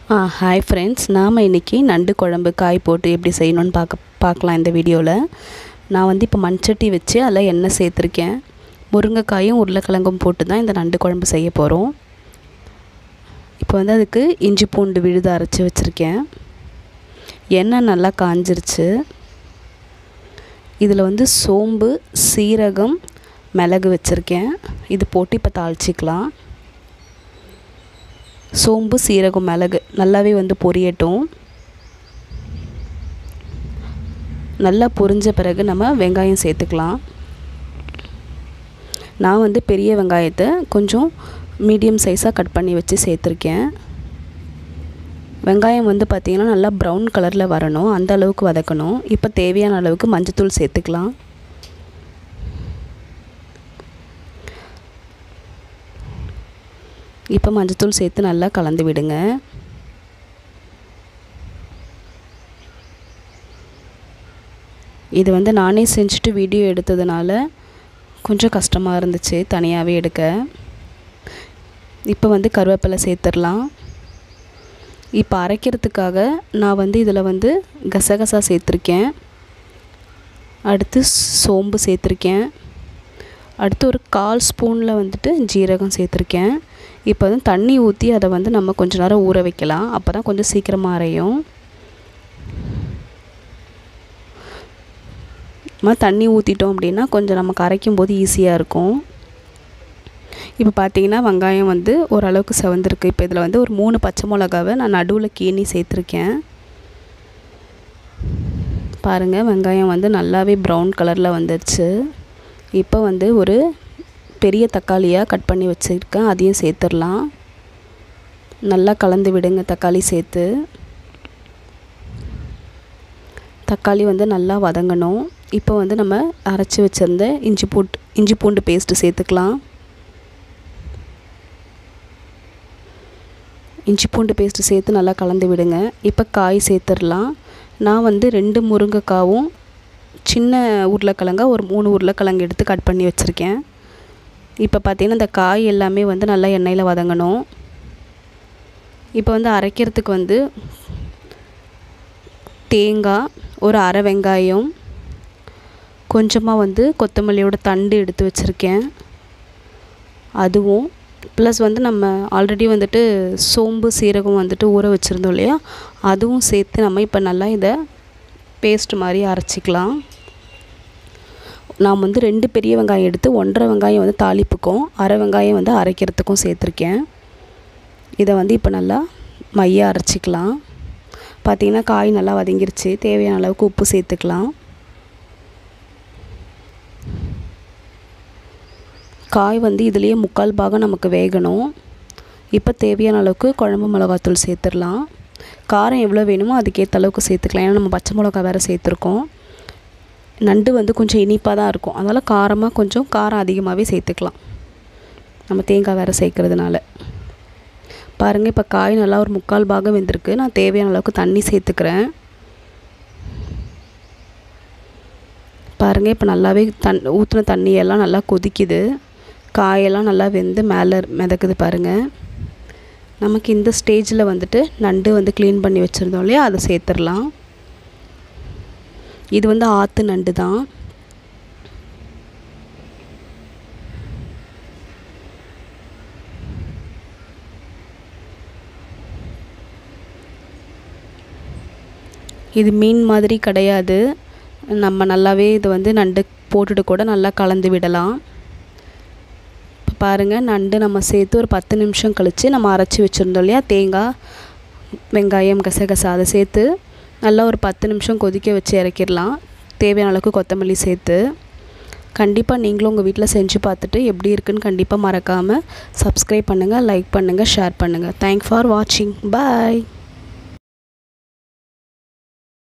ஆ hi friends நாம் இன்றைக்கி நண்டு குழம்பு காய் போட்டு எப்படி செய்யணும்னு பார்க்க பார்க்கலாம் இந்த வீடியோவில் நான் வந்து இப்போ மண்சட்டி வச்சு அதில் எண்ணெய் சேர்த்துருக்கேன் முருங்கைக்காயும் உருளைக்கிழங்கும் போட்டு தான் இந்த நண்டு குழம்பு செய்ய போகிறோம் இப்போ வந்து அதுக்கு இஞ்சி பூண்டு விழுது அரைச்சி வச்சுருக்கேன் எண்ணெய் நல்லா காஞ்சிருச்சு இதில் வந்து சோம்பு சீரகம் மிளகு வச்சுருக்கேன் இது போட்டு இப்போ தாளிச்சிக்கலாம் சோம்பு சீரகம் மிளகு நல்லாவே வந்து பொரியட்டும் நல்லா பொரிஞ்ச பிறகு நம்ம வெங்காயம் சேர்த்துக்கலாம் நான் வந்து பெரிய வெங்காயத்தை கொஞ்சம் மீடியம் சைஸாக கட் பண்ணி வச்சு சேர்த்துருக்கேன் வெங்காயம் வந்து பார்த்திங்கன்னா நல்லா ப்ரௌன் கலரில் வரணும் அந்த அளவுக்கு வதக்கணும் இப்போ தேவையான அளவுக்கு மஞ்சத்தூள் சேர்த்துக்கலாம் இப்போ மஞ்சத்தூள் சேர்த்து நல்லா கலந்து விடுங்க இது வந்து நானே செஞ்சுட்டு வீடியோ எடுத்ததுனால கொஞ்சம் கஷ்டமாக இருந்துச்சு தனியாகவே எடுக்க இப்போ வந்து கருவேப்பிலை சேர்த்துடலாம் இப்போ அரைக்கிறதுக்காக நான் வந்து இதில் வந்து கசகசா சேர்த்துருக்கேன் அடுத்து சோம்பு சேர்த்துருக்கேன் அடுத்து ஒரு கால் ஸ்பூனில் வந்துட்டு ஜீரகம் சேர்த்துருக்கேன் இப்போ வந்து தண்ணி ஊற்றி அதை வந்து நம்ம கொஞ்ச நேரம் ஊற வைக்கலாம் அப்போ தான் கொஞ்சம் சீக்கிரமாக அரையும் நம்ம தண்ணி ஊற்றிட்டோம் அப்படின்னா கொஞ்சம் நமக்கு அரைக்கும் போது ஈஸியாக இருக்கும் இப்போ பார்த்தீங்கன்னா வெங்காயம் வந்து ஓரளவுக்கு செவந்திருக்கு இப்போ இதில் வந்து ஒரு மூணு பச்சை மிளகாவை நான் நடுவில் கீனி சேர்த்துருக்கேன் பாருங்கள் வெங்காயம் வந்து நல்லாவே ப்ரௌன் கலரில் வந்துடுச்சு இப்போ வந்து ஒரு பெரிய தக்காளியாக கட் பண்ணி வச்சுருக்கேன் அதையும் சேர்த்துடலாம் நல்லா கலந்து விடுங்க தக்காளி சேர்த்து தக்காளி வந்து நல்லா வதங்கணும் இப்போ வந்து நம்ம அரைச்சி வச்சுருந்த இஞ்சி பூட்டு இஞ்சி பூண்டு பேஸ்ட்டு சேர்த்துக்கலாம் இஞ்சி பூண்டு பேஸ்ட்டு சேர்த்து நல்லா கலந்து விடுங்க இப்போ காய் சேர்த்துடலாம் நான் வந்து ரெண்டு முருங்கைக்காவும் சின்ன உருளைக்கிழங்கா ஒரு மூணு உருளைக்கிழங்கு எடுத்து கட் பண்ணி வச்சுருக்கேன் இப்போ பார்த்திங்கன்னா இந்த காய் எல்லாமே வந்து நல்லா எண்ணெயில் வதங்கணும் இப்போ வந்து அரைக்கிறதுக்கு வந்து தேங்காய் ஒரு அரை வெங்காயம் கொஞ்சமாக வந்து கொத்தமல்லியோட தண்டு எடுத்து வச்சுருக்கேன் அதுவும் ப்ளஸ் வந்து நம்ம ஆல்ரெடி வந்துட்டு சோம்பு சீரகம் வந்துட்டு ஊற வச்சுருந்தோம் இல்லையா அதுவும் சேர்த்து நம்ம இப்போ நல்லா இதை பேஸ்ட் மாதிரி அரைச்சிக்கலாம் நான் வந்து ரெண்டு பெரிய வெங்காயம் எடுத்து ஒன்றரை வெங்காயம் வந்து தாளிப்புக்கும் அரை வெங்காயம் வந்து அரைக்கிறதுக்கும் சேர்த்துருக்கேன் இதை வந்து இப்போ நல்லா மைய அரைச்சிக்கலாம் பார்த்திங்கன்னா காய் நல்லா வதங்கிருச்சு தேவையான அளவுக்கு உப்பு சேர்த்துக்கலாம் காய் வந்து இதுலேயே முக்கால் பாகம் நமக்கு வேகணும் இப்போ தேவையான அளவுக்கு குழம்பு மிளகாத்தூள் சேர்த்துடலாம் காரம் எவ்வளோ வேணுமோ அதுக்கேற்ற அளவுக்கு சேர்த்துக்கலாம் ஏன்னா நம்ம பச்சை மிளகா வேறு சேர்த்துருக்கோம் நண்டு வந்து கொஞ்சம் இனிப்பாக தான் இருக்கும் அதனால் காரமாக கொஞ்சம் காரம் அதிகமாகவே சேர்த்துக்கலாம் நம்ம தேங்காய் வேறு சேர்க்குறதுனால பாருங்கள் இப்போ காய் நல்லா ஒரு முக்கால் பாகம் வெந்திருக்கு நான் தேவையான அளவுக்கு தண்ணி சேர்த்துக்கிறேன் பாருங்கள் இப்போ நல்லாவே தன் ஊற்றின தண்ணியெல்லாம் நல்லா கொதிக்குது காயெல்லாம் நல்லா வெந்து மேலே மிதக்குது பாருங்கள் நமக்கு இந்த ஸ்டேஜில் வந்துட்டு நண்டு வந்து க்ளீன் பண்ணி வச்சுருந்தோம் இல்லையா அதை சேர்த்துடலாம் இது வந்து ஆற்று நண்டு தான் இது மீன் மாதிரி கிடையாது நம்ம நல்லாவே இது வந்து நண்டு போட்டுட்டு கூட நல்லா கலந்து விடலாம் இப்போ பாருங்கள் நண்டு நம்ம சேர்த்து ஒரு பத்து நிமிஷம் கழித்து நம்ம அரைச்சி வச்சுருந்தோம் இல்லையா தேங்காய் வெங்காயம் கசகசா அதை சேர்த்து நல்லா ஒரு பத்து நிமிஷம் கொதிக்க வச்சு இறக்கிடலாம் தேவையான அளவுக்கு கொத்தமல்லி சேர்த்து கண்டிப்பாக நீங்களும் உங்கள் வீட்டில் செஞ்சு பார்த்துட்டு எப்படி இருக்குன்னு கண்டிப்பாக மறக்காமல் சப்ஸ்கிரைப் பண்ணுங்கள் லைக் பண்ணுங்கள் ஷேர் பண்ணுங்கள் தேங்க் ஃபார் வாட்சிங் பாய்